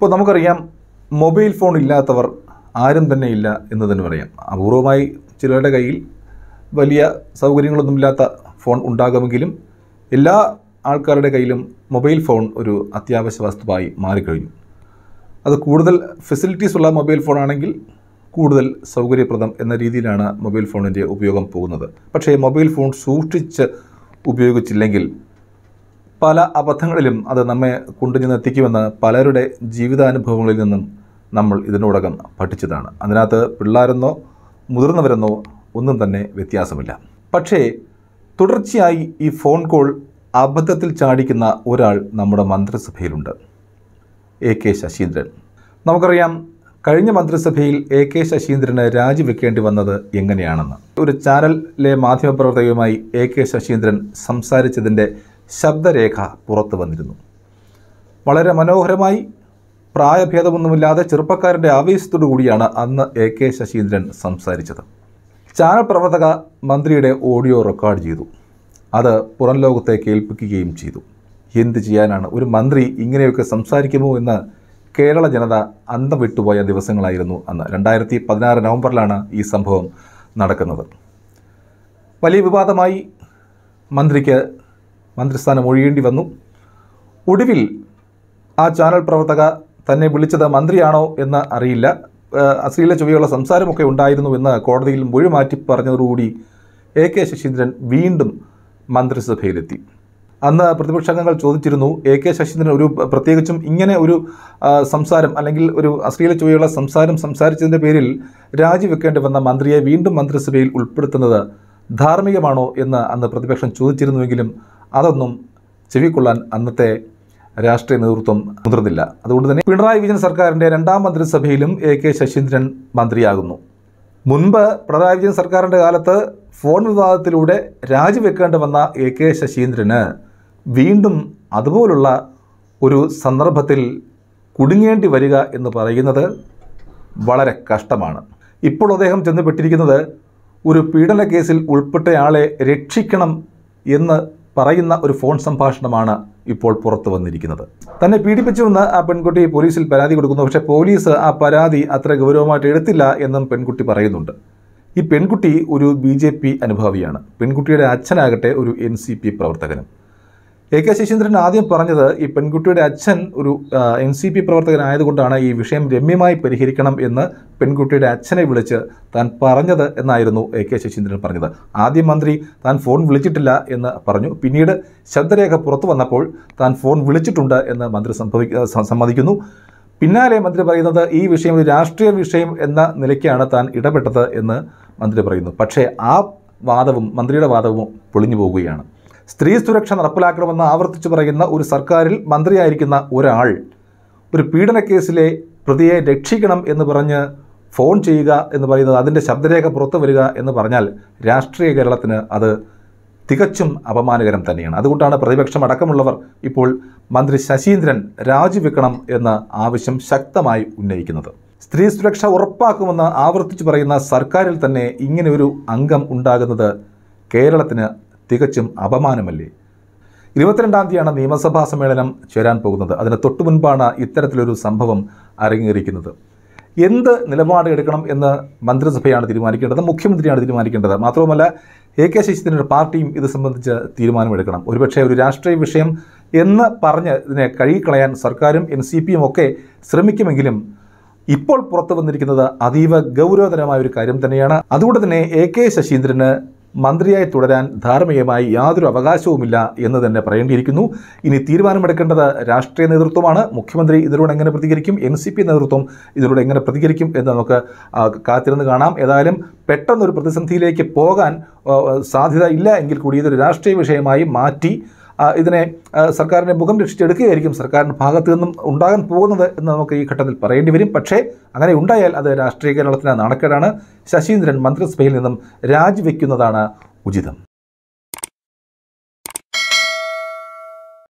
ഇപ്പോൾ നമുക്കറിയാം mobile phone ഇല്ലാത്തവർ ആരും തന്നെ ഇല്ല എന്ന് തന്നെ പറയാം അപൂർവമായി ചിലരുടെ കയ്യിൽ വലിയ സൗകര്യങ്ങളൊന്നുമില്ലാത്ത ഫോൺ ഉണ്ടാകുമെങ്കിലും എല്ലാ ആൾക്കാരുടെ കയ്യിലും മൊബൈൽ ഫോൺ ഒരു അത്യാവശ്യ വസ്തുവായി മാറിക്കഴിഞ്ഞു അത് കൂടുതൽ ഫെസിലിറ്റീസ് ഉള്ള മൊബൈൽ ഫോൺ ആണെങ്കിൽ കൂടുതൽ സൗകര്യപ്രദം എന്ന രീതിയിലാണ് മൊബൈൽ ഫോണിൻ്റെ ഉപയോഗം പോകുന്നത് പക്ഷേ മൊബൈൽ ഫോൺ സൂക്ഷിച്ച് ഉപയോഗിച്ചില്ലെങ്കിൽ പല അബദ്ധങ്ങളിലും അത് നമ്മെ കൊണ്ടുചെന്ന് എത്തിക്കുമെന്ന് പലരുടെ ജീവിതാനുഭവങ്ങളിൽ നിന്നും നമ്മൾ ഇതിനോടകം പഠിച്ചതാണ് അതിനകത്ത് പിള്ളേരെന്നോ മുതിർന്നവരെന്നോ ഒന്നും തന്നെ വ്യത്യാസമില്ല പക്ഷേ തുടർച്ചയായി ഈ ഫോൺ കോൾ അബദ്ധത്തിൽ ചാടിക്കുന്ന ഒരാൾ നമ്മുടെ മന്ത്രിസഭയിലുണ്ട് എ കെ ശശീന്ദ്രൻ നമുക്കറിയാം കഴിഞ്ഞ മന്ത്രിസഭയിൽ എ കെ ശശീന്ദ്രന് രാജിവെക്കേണ്ടി വന്നത് എങ്ങനെയാണെന്ന് ഒരു ചാനലിലെ മാധ്യമപ്രവർത്തകയുമായി എ കെ ശശീന്ദ്രൻ സംസാരിച്ചതിൻ്റെ ശബ്ദരേഖ പുറത്തു വന്നിരുന്നു വളരെ മനോഹരമായി പ്രായഭേദമൊന്നുമില്ലാതെ ചെറുപ്പക്കാരൻ്റെ ആവേശത്തോടു കൂടിയാണ് അന്ന് എ കെ ശശീന്ദ്രൻ സംസാരിച്ചത് ചാനൽ പ്രവർത്തക മന്ത്രിയുടെ ഓഡിയോ റെക്കോർഡ് ചെയ്തു അത് പുറം ലോകത്തെ കേൾപ്പിക്കുകയും ചെയ്തു എന്ത് ചെയ്യാനാണ് ഒരു മന്ത്രി ഇങ്ങനെയൊക്കെ സംസാരിക്കുമോ എന്ന് കേരള ജനത അന്തം വിട്ടുപോയ ദിവസങ്ങളായിരുന്നു അന്ന് രണ്ടായിരത്തി പതിനാറ് നവംബറിലാണ് ഈ സംഭവം നടക്കുന്നത് വലിയ വിവാദമായി മന്ത്രിക്ക് മന്ത്രിസ്ഥാനം ഒഴിയേണ്ടി വന്നു ഒടുവിൽ ആ ചാനൽ പ്രവർത്തക തന്നെ വിളിച്ചത് മന്ത്രിയാണോ എന്ന് അറിയില്ല ഏഹ് അശ്ലീല ചൊവ്വയുള്ള സംസാരമൊക്കെ ഉണ്ടായിരുന്നു എന്ന് കോടതിയിൽ മൊഴി മാറ്റി പറഞ്ഞതോടുകൂടി എ കെ ശശീന്ദ്രൻ വീണ്ടും മന്ത്രിസഭയിലെത്തി അന്ന് പ്രതിപക്ഷാംഗങ്ങൾ ചോദിച്ചിരുന്നു എ കെ ശശീന്ദ്രൻ ഒരു പ്രത്യേകിച്ചും ഇങ്ങനെ ഒരു ആ, സംസാരം അല്ലെങ്കിൽ ഒരു അശ്ലീല ചൊവ്വയുള്ള സംസാരം സംസാരിച്ചതിൻ്റെ പേരിൽ രാജിവെക്കേണ്ടി വന്ന മന്ത്രിയെ വീണ്ടും മന്ത്രിസഭയിൽ ഉൾപ്പെടുത്തുന്നത് ധാർമ്മികമാണോ എന്ന് അന്ന് പ്രതിപക്ഷം ചോദിച്ചിരുന്നുവെങ്കിലും അതൊന്നും ചെവിക്കൊള്ളാൻ അന്നത്തെ രാഷ്ട്രീയ നേതൃത്വം മുതിർന്നില്ല അതുകൊണ്ട് തന്നെ പിണറായി വിജയൻ സർക്കാരിൻ്റെ രണ്ടാം മന്ത്രിസഭയിലും എ കെ ശശീന്ദ്രൻ മന്ത്രിയാകുന്നു മുൻപ് പിണറായി വിജയൻ സർക്കാരിൻ്റെ കാലത്ത് ഫോൺ വിവാദത്തിലൂടെ രാജിവെക്കേണ്ടി വന്ന എ കെ ശശീന്ദ്രന് വീണ്ടും അതുപോലുള്ള ഒരു സന്ദർഭത്തിൽ കുടുങ്ങേണ്ടി വരിക എന്ന് പറയുന്നത് വളരെ കഷ്ടമാണ് ഇപ്പോൾ അദ്ദേഹം ചെന്നുപെട്ടിരിക്കുന്നത് ഒരു പീഡന കേസിൽ ഉൾപ്പെട്ടയാളെ രക്ഷിക്കണം എന്ന് പറയുന്ന ഒരു ഫോൺ സംഭാഷണമാണ് ഇപ്പോൾ പുറത്തു വന്നിരിക്കുന്നത് തന്നെ പീഡിപ്പിച്ചുവെന്ന് ആ പെൺകുട്ടി പോലീസിൽ പരാതി കൊടുക്കുന്നു പക്ഷേ പോലീസ് ആ പരാതി അത്ര ഗൗരവമായിട്ട് എടുത്തില്ല എന്നും പെൺകുട്ടി പറയുന്നുണ്ട് ഈ പെൺകുട്ടി ഒരു ബി ജെ പി അനുഭാവിയാണ് പെൺകുട്ടിയുടെ അച്ഛനാകട്ടെ ഒരു എൻ സി പി പ്രവർത്തകനും എ കെ ശശീന്ദ്രൻ ആദ്യം പറഞ്ഞത് ഈ പെൺകുട്ടിയുടെ അച്ഛൻ ഒരു എൻ സി പി പ്രവർത്തകനായതുകൊണ്ടാണ് ഈ വിഷയം രമ്യമായി പരിഹരിക്കണം എന്ന് പെൺകുട്ടിയുടെ അച്ഛനെ വിളിച്ച് താൻ പറഞ്ഞത് എന്നായിരുന്നു എ കെ ശശീന്ദ്രൻ പറഞ്ഞത് ആദ്യം മന്ത്രി താൻ ഫോൺ വിളിച്ചിട്ടില്ല എന്ന് പറഞ്ഞു പിന്നീട് ശബ്ദരേഖ പുറത്തു വന്നപ്പോൾ താൻ ഫോൺ വിളിച്ചിട്ടുണ്ട് എന്ന് മന്ത്രി സംഭവി സ- സമ്മതിക്കുന്നു പിന്നാലെ മന്ത്രി പറയുന്നത് ഈ വിഷയം ഒരു രാഷ്ട്രീയ വിഷയം എന്ന നിലയ്ക്കാണ് താൻ ഇടപെട്ടത് എന്ന് മന്ത്രി പറയുന്നു പക്ഷേ ആ വാദവും മന്ത്രിയുടെ വാദവും പൊളിഞ്ഞു പോവുകയാണ് സ്ത്രീ സുരക്ഷ നടപ്പിലാക്കണമെന്ന് ആവർത്തിച്ചു പറയുന്ന ഒരു സർക്കാരിൽ മന്ത്രിയായിരിക്കുന്ന ഒരാൾ ഒരു പീഡനക്കേസിലെ പ്രതിയെ രക്ഷിക്കണം എന്ന് പറഞ്ഞ് ഫോൺ ചെയ്യുക എന്ന് പറയുന്നത് അതിൻ്റെ ശബ്ദരേഖ പുറത്തു വരിക എന്ന് പറഞ്ഞാൽ രാഷ്ട്രീയ കേരളത്തിന് അത് തികച്ചും അപമാനകരം തന്നെയാണ് അതുകൊണ്ടാണ് പ്രതിപക്ഷം അടക്കമുള്ളവർ ഇപ്പോൾ മന്ത്രി ശശീന്ദ്രൻ രാജിവെക്കണം എന്ന ആവശ്യം ശക്തമായി ഉന്നയിക്കുന്നത് സ്ത്രീ സുരക്ഷ ഉറപ്പാക്കുമെന്ന് ആവർത്തിച്ചു പറയുന്ന സർക്കാരിൽ തന്നെ ഇങ്ങനെ ഒരു അംഗം ഉണ്ടാകുന്നത് കേരളത്തിന് തികച്ചും അപമാനമല്ലേ ഇരുപത്തിരണ്ടാം തീയതിയാണ് നിയമസഭാ സമ്മേളനം ചേരാൻ പോകുന്നത് അതിന് തൊട്ടു മുൻപാണ് ഇത്തരത്തിലൊരു സംഭവം അരങ്ങേറിക്കുന്നത് എന്ത് നിലപാട് എടുക്കണം എന്ന് മന്ത്രിസഭയാണ് തീരുമാനിക്കേണ്ടത് മുഖ്യമന്ത്രിയാണ് തീരുമാനിക്കേണ്ടത് മാത്രവുമല്ല എ കെ ശശീന്ദ്രൻ്റെ പാർട്ടിയും ഇത് സംബന്ധിച്ച് തീരുമാനമെടുക്കണം ഒരുപക്ഷെ ഒരു രാഷ്ട്രീയ വിഷയം എന്ന് പറഞ്ഞ് ഇതിനെ കഴുകിക്കളയാൻ സർക്കാരും എൻ സി പിയും ഒക്കെ ശ്രമിക്കുമെങ്കിലും ഇപ്പോൾ പുറത്തു വന്നിരിക്കുന്നത് അതീവ ഗൗരവതരമായ ഒരു കാര്യം തന്നെയാണ് അതുകൊണ്ട് തന്നെ എ കെ ശശീന്ദ്രന് മന്ത്രിയായി തുടരാൻ ധാർമ്മികമായി യാതൊരു അവകാശവുമില്ല എന്ന് തന്നെ പറയേണ്ടിയിരിക്കുന്നു ഇനി തീരുമാനമെടുക്കേണ്ടത് രാഷ്ട്രീയ നേതൃത്വമാണ് മുഖ്യമന്ത്രി ഇതിലൂടെ എങ്ങനെ പ്രതികരിക്കും എൻ സി പി നേതൃത്വം ഇതിലൂടെ എങ്ങനെ പ്രതികരിക്കും എന്ന് നമുക്ക് ആ, കാത്തിരുന്ന് കാണാം ഏതായാലും പെട്ടെന്നൊരു പ്രതിസന്ധിയിലേക്ക് പോകാൻ ആ, സാധ്യത ഇല്ല എങ്കിൽ കൂടി ഇതൊരു രാഷ്ട്രീയ വിഷയമായി മാറ്റി ആ, ഇതിനെ ആ, സർക്കാരിൻ്റെ മുഖം രക്ഷിച്ചെടുക്കുകയായിരിക്കും സർക്കാരിൻ്റെ ഭാഗത്തു നിന്നും ഉണ്ടാകാൻ പോകുന്നത് എന്ന് നമുക്ക് ഈ ഘട്ടത്തിൽ പറയേണ്ടി വരും പക്ഷേ അങ്ങനെ ഉണ്ടായാൽ അത് രാഷ്ട്രീയ കേരളത്തിന് നാണക്കേടാണ് ശശീന്ദ്രൻ മന്ത്രിസഭയിൽ നിന്നും രാജിവെക്കുന്നതാണ് ഉചിതം